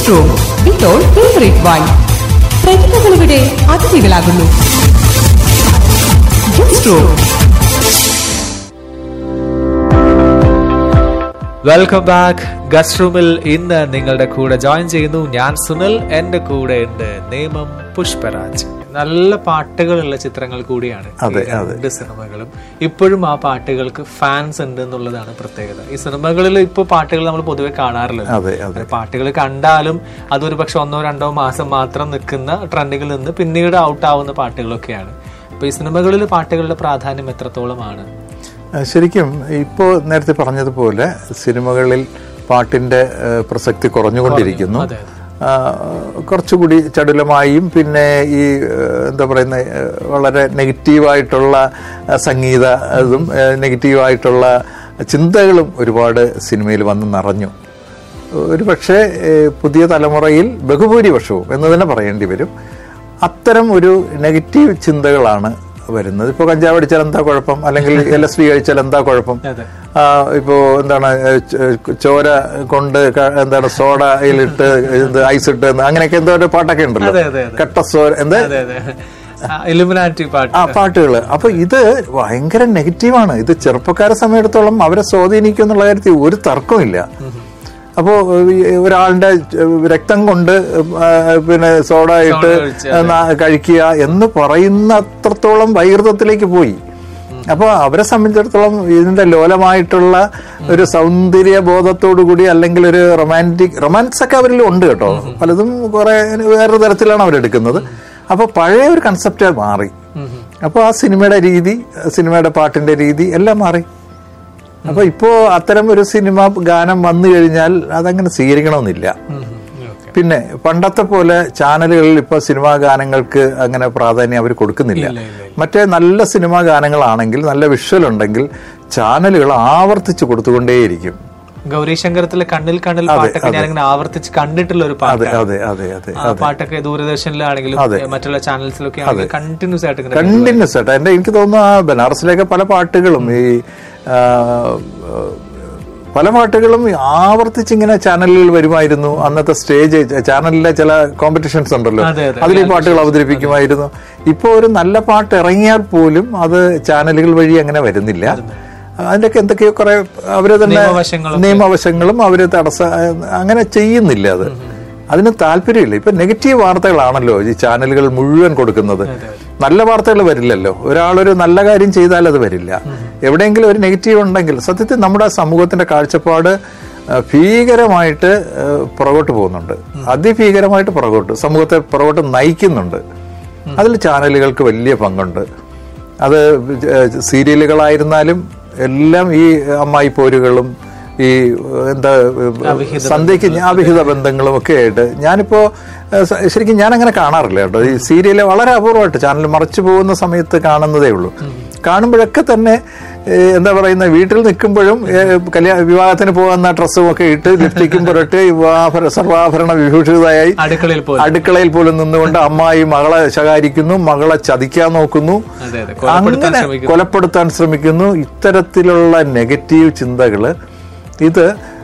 Guest room ഇപ്പോൾ favourite wine പ്രതിഭകൾ ഇവിടെ അതിഥികളാകുന്നു guest room welcome back guest റൂമിൽ ഇന്ന് നിങ്ങളുടെ കൂടെ ജോയിൻ ചെയ്യുന്നു ഞാൻ സുനിൽ എന്റെ കൂടെ ഉണ്ട് നിയമം പുഷ്പരാജ് നല്ല പാട്ടുകളുള്ള ചിത്രങ്ങൾ കൂടിയാണ് ഈ അതെ, അതെ. രണ്ട് സിനിമകളും ഇപ്പോഴും ആ പാട്ടുകൾക്ക് ഫാൻസ് ഉണ്ട് എന്നുള്ളതാണ് പ്രത്യേകത ഈ സിനിമകളിൽ ഇപ്പൊ പാട്ടുകൾ നമ്മൾ പൊതുവെ കാണാറില്ല അതെ അതെ പാട്ടുകൾ കണ്ടാലും അതൊരു പക്ഷെ ഒന്നോ രണ്ടോ മാസം മാത്രം നിൽക്കുന്ന ട്രെൻഡുകളിൽ നിന്ന് പിന്നീട് ഔട്ട് ആവുന്ന പാട്ടുകളൊക്കെയാണ് അപ്പൊ ഈ സിനിമകളിൽ പാട്ടുകളുടെ പ്രാധാന്യം എത്രത്തോളമാണ് ആ, ശരിക്കും ഇപ്പോൾ നേരത്തെ പറഞ്ഞതുപോലെ സിനിമകളിൽ പാട്ടിന്റെ ആ, പ്രസക്തി കുറഞ്ഞുകൊണ്ടിരിക്കുന്നു അതെ, ആ, കുറച്ചുകൂടി ചടുലമായും പിന്നെ ഈ ആ, എന്താ പറയുന്ന ആ, വളരെ നെഗറ്റീവായിട്ടുള്ള ആ, സംഗീത അതും ആ, നെഗറ്റീവായിട്ടുള്ള ചിന്തകളും ഒരുപാട് സിനിമയിൽ വന്ന് നിറഞ്ഞു ഒരു പക്ഷേ ഏഹ്, പുതിയ തലമുറയിൽ ബഹുഭൂരിപക്ഷവും എന്ന് തന്നെ പറയേണ്ടി വരും അത്തരം ഒരു നെഗറ്റീവ് ചിന്തകളാണ് വരുന്നത് ഇപ്പോൾ കഞ്ചാവ് അടിച്ചാൽ എന്താ കുഴപ്പം അല്ലെങ്കിൽ എൽ എസ് ഡി കഴിച്ചാൽ എന്താ കുഴപ്പം അതെ. ആ, ഇപ്പോ എന്താണ് ഏഹ്, ച- ചോര കൊണ്ട് ക- എന്താണ് സോഡയിലിട്ട് ഇത് ഐസ് ഇട്ട് എന്ന് അങ്ങനെയൊക്കെ എന്തോ ഒരു പാട്ടൊക്കെ ഉണ്ടല്ലോ അതെ, അതെ, അതെ. കട്ട സോര എന്താ അതെ അതെ ഇലുമിനാറ്റി പാട്ട് ആ പാട്ടുകള് അപ്പൊ ഇത് ഭയങ്കര നെഗറ്റീവാണ് ഇത് ചെറുപ്പക്കാരെ സമയത്തോളം അവരെ സ്വാധീനിക്കും എന്നുള്ള കാര്യത്തിൽ ഒരു തർക്കമില്ല അപ്പോ ഈ ഒരാളുടെ രക്തം കൊണ്ട് ആ, പിന്നെ സോഡ ഇട്ട് സോഡ ഒഴിച്ച്, ന- കഴിക്കുക എന്ന് പറയുന്ന അത്രത്തോളം വൈകൃതത്തിലേക്ക് പോയി അപ്പോൾ അവരെ സംബന്ധിച്ചിടത്തോളം ഇതിന്റെ ലോലമായിട്ടുള്ള ഒരു സൗന്ദര്യ ബോധത്തോടു കൂടി അല്ലെങ്കിൽ ഒരു റൊമാൻറ്റിക് റൊമാൻസ് ഒക്കെ അവരിൽ ഉണ്ട് കേട്ടോ പലതും കുറെ വേറൊരു തരത്തിലാണ് അവരെടുക്കുന്നത് അപ്പോൾ പഴയ ഒരു കൺസെപ്റ്റ് മാറി അപ്പോൾ ആ സിനിമയുടെ രീതി സിനിമയുടെ പാട്ടിന്റെ രീതി എല്ലാം മാറി അപ്പൊ ഇപ്പോ അത്തരം ഒരു സിനിമ ഗാനം വന്നു കഴിഞ്ഞാൽ അതങ്ങനെ സ്വീകരിക്കണമെന്നില്ല ഓക്കെ പിന്നെ പണ്ടത്തെ പോലെ ചാനലുകളിൽ ഇപ്പൊ സിനിമാ ഗാനങ്ങൾക്ക് അങ്ങനെ പ്രാധാന്യം അവർ കൊടുക്കുന്നില്ല ഇല്ല, ഇല്ല, മറ്റേ നല്ല സിനിമാ ഗാനങ്ങളാണെങ്കിൽ നല്ല വിഷ്വൽ ഉണ്ടെങ്കിൽ ചാനലുകൾ ആവർത്തിച്ച് കൊടുത്തുകൊണ്ടേയിരിക്കും ഗൗരി ശങ്കരത്തിലെ കണ്ണിൽ കണ്ണിൽ പാട്ടൊക്കെ ഞാനിങ്ങനെ ആവർത്തിച്ച് കണ്ടിട്ടുള്ള ഒരു അതെ പാട്ടാണ് അതെ അതെ അതെ ആ പാട്ടൊക്കെ ദൂരദർശനിലാണെങ്കിലും മറ്റുള്ള ചാനൽസിലൊക്കെ ആണെങ്കിലും കണ്ടിന്യൂസ് ആയിട്ട് ഇങ്ങനെ കണ്ടിന്യൂസ് ആയിട്ട് എന്റെ എനിക്ക് തോന്നുന്നു ആ ബനാറസിലേക്ക് പല പാട്ടുകളും ഈ ആ, പല പാട്ടുകളും ഈ ആവർത്തിച്ച് ഇങ്ങനെ ചാനലുകളിൽ വരുമായിരുന്നു അന്നത്തെ സ്റ്റേജ് ചാനലിലെ ചില കോമ്പറ്റീഷൻസ് ഉണ്ടല്ലോ അതെ, അതെ. അതിൽ ഈ പാട്ടുകൾ അവതരിപ്പിക്കുമായിരുന്നു ഇപ്പോൾ ഒരു നല്ല പാട്ട് ഇറങ്ങിയാൽ പോലും അത് ചാനലുകൾ വഴി അങ്ങനെ വരുന്നില്ല അതിന്റെയൊക്കെ എന്തൊക്കെയോ കുറെ അവര് തന്നെ നിയമവശങ്ങളൊക്കെ. നിയമവശങ്ങളും അവര് തടസ്സ അങ്ങനെ ചെയ്യുന്നില്ല അത് അതിന് താല്പര്യമില്ല ഇപ്പൊ നെഗറ്റീവ് വാർത്തകളാണല്ലോ ഈ ചാനലുകൾ മുഴുവൻ കൊടുക്കുന്നത് നല്ല വാർത്തകൾ വരില്ലല്ലോ ഒരാളൊരു നല്ല കാര്യം ചെയ്താൽ അത് വരില്ല എവിടെയെങ്കിലും ഒരു നെഗറ്റീവ് ഉണ്ടെങ്കിൽ സത്യത്തിൽ നമ്മുടെ സമൂഹത്തിന്റെ കാഴ്ചപ്പാട് ആ, ഭീകരമായിട്ട് ആ, പുറകോട്ട് പോകുന്നുണ്ട് അതിഭീകരമായിട്ട് പുറകോട്ട് സമൂഹത്തെ പുറകോട്ട് നയിക്കുന്നുണ്ട് അതിൽ ചാനലുകൾക്ക് വലിയ പങ്കുണ്ട് അത് ഏഹ്, സീരിയലുകളായിരുന്നാലും എല്ലാം ഈ അമ്മായി പോരുകളും ഈ ഏഹ്, എന്താ ഏഹ്, സന്ധ്യയ്ക്ക് ഞാൻ അവിഹിത ബന്ധങ്ങളും ഒക്കെ ആയിട്ട് ഞാനിപ്പോ ഏഹ്, സ- ശരിക്കും ഞാൻ അങ്ങനെ കാണാറില്ല കേട്ടോ ഈ സീരിയല് വളരെ അപൂർവമായിട്ട് ചാനൽ മറച്ചു പോകുന്ന സമയത്ത് കാണുന്നതേ ഉള്ളൂ കാണുമ്പോഴൊക്കെ തന്നെ ഏഹ്, എന്താ പറയുന്ന വീട്ടിൽ നിൽക്കുമ്പോഴും ഏഹ്, കല്യാണ വിവാഹത്തിന് പോകുന്ന ഡ്രസ്സും ഒക്കെ ഇട്ട് ലിപ്സ്റ്റിക്കും പുരട്ട് വിവാഹ സർവാഭരണ വിഭൂഷിതയായി അടുക്കളയിൽ പോലും അടുക്കളയിൽ പോലും നിന്നുകൊണ്ട് അമ്മായി മകളെ ശകാരിക്കുന്നു മകളെ ചതിക്കാൻ നോക്കുന്നു അതെ അതെ കൊലപ്പെടുത്താൻ അങ്ങനെ ശ്രമിക്കുന്നു കൊലപ്പെടുത്താൻ ശ്രമിക്കുന്നു ഇത്തരത്തിലുള്ള നെഗറ്റീവ് ചിന്തകള് ഇത്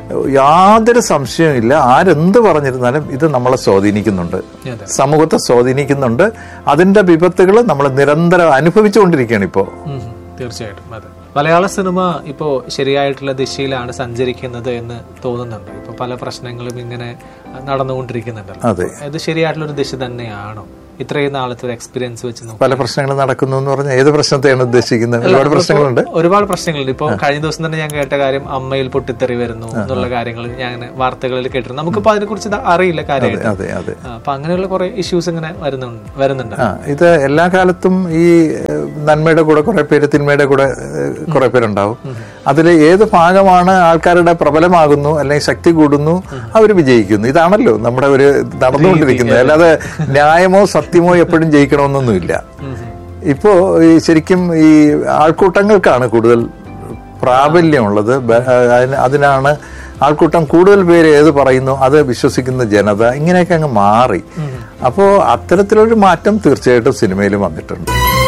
യാതൊരു സംശയമില്ല ആരെന്ത് പറഞ്ഞിരുന്നാലും ഇത് നമ്മളെ സ്വാധീനിക്കുന്നുണ്ട് അതെ. സമൂഹത്തെ സ്വാധീനിക്കുന്നുണ്ട് അതിന്റെ വിപത്തുകൾ നമ്മൾ നിരന്തരം അനുഭവിച്ചുകൊണ്ടിരിക്കുകയാണ് ഇപ്പോ ഉം, തീർച്ചയായിട്ടും അതെ മലയാള സിനിമ ഇപ്പോ ശരിയായിട്ടുള്ള ദിശയിലാണ് സഞ്ചരിക്കുന്നത് എന്ന് തോന്നുന്നുണ്ട് ഇപ്പൊ പല പ്രശ്നങ്ങളും ഇങ്ങനെ നടന്നുകൊണ്ടിരിക്കുന്നുണ്ടല്ലോ അതെ ഇത് ശരിയായിട്ടുള്ള ഒരു ദിശ തന്നെയാണോ ഇത്രയും നാളത്തെ ഒരു എക്സ്പീരിയൻസ് വെച്ച് നോക്കി പല പ്രശ്നങ്ങൾ നടക്കുന്നു എന്ന് പറഞ്ഞാൽ ഏത് പ്രശ്നത്തെയാണ് ഉദ്ദേശിക്കുന്നത് ഒരുപാട് പ്രശ്നങ്ങളുണ്ട് ഒരുപാട് പ്രശ്നങ്ങളുണ്ട് ഇപ്പൊ കഴിഞ്ഞ ദിവസം തന്നെ ഞാൻ കേട്ട കാര്യം അമ്മയിൽ പൊട്ടിത്തെറി വരുന്നു എന്നുള്ള കാര്യങ്ങൾ ഞാൻ അങ്ങനെ വാർത്തകളിൽ കേട്ടിരുന്നു നമുക്കിപ്പോ അതിനെ കുറിച്ച് അറിയില്ല കാര്യമായിട്ട് അതെ അതെ ആ, അപ്പൊ അങ്ങനെയുള്ള കുറെ ഇഷ്യൂസ് ഇങ്ങനെ വരുന്നുണ്ട് വരുന്നുണ്ട് ആ ഇത് എല്ലാ കാലത്തും ഈ ഏഹ്, നന്മയുടെ കൂടെ കുറെ പേര് തിന്മയുടെ കൂടെ ഏഹ്, കുറെ പേരുണ്ടാവും അതിൽ ഏത് ഭാഗമാണ് ആൾക്കാരുടെ പ്രബലമാകുന്നു അല്ലെങ്കിൽ ശക്തി കൂടുന്നു അവർ വിജയിക്കുന്നു ഇതാണല്ലോ നമ്മുടെ ഒരു നടന്നുകൊണ്ടിരിക്കുന്നത് അല്ലാതെ ന്യായമോ സത്യമോ എപ്പോഴും ജയിക്കണമെന്നൊന്നുമില്ല ഇപ്പോ ഈ ശരിക്കും ഈ ആൾക്കൂട്ടങ്ങൾക്കാണ് കൂടുതൽ പ്രാബല്യമുള്ളത് ബ- അതിന് അതിനാണ് ആൾക്കൂട്ടം കൂടുതൽ പേര് ഏത് പറയുന്നു അത് വിശ്വസിക്കുന്ന ജനത ഇങ്ങനെയൊക്കെ അങ്ങ് മാറി അപ്പോ അത്തരത്തിലൊരു മാറ്റം തീർച്ചയായിട്ടും സിനിമയിൽ വന്നിട്ടുണ്ട്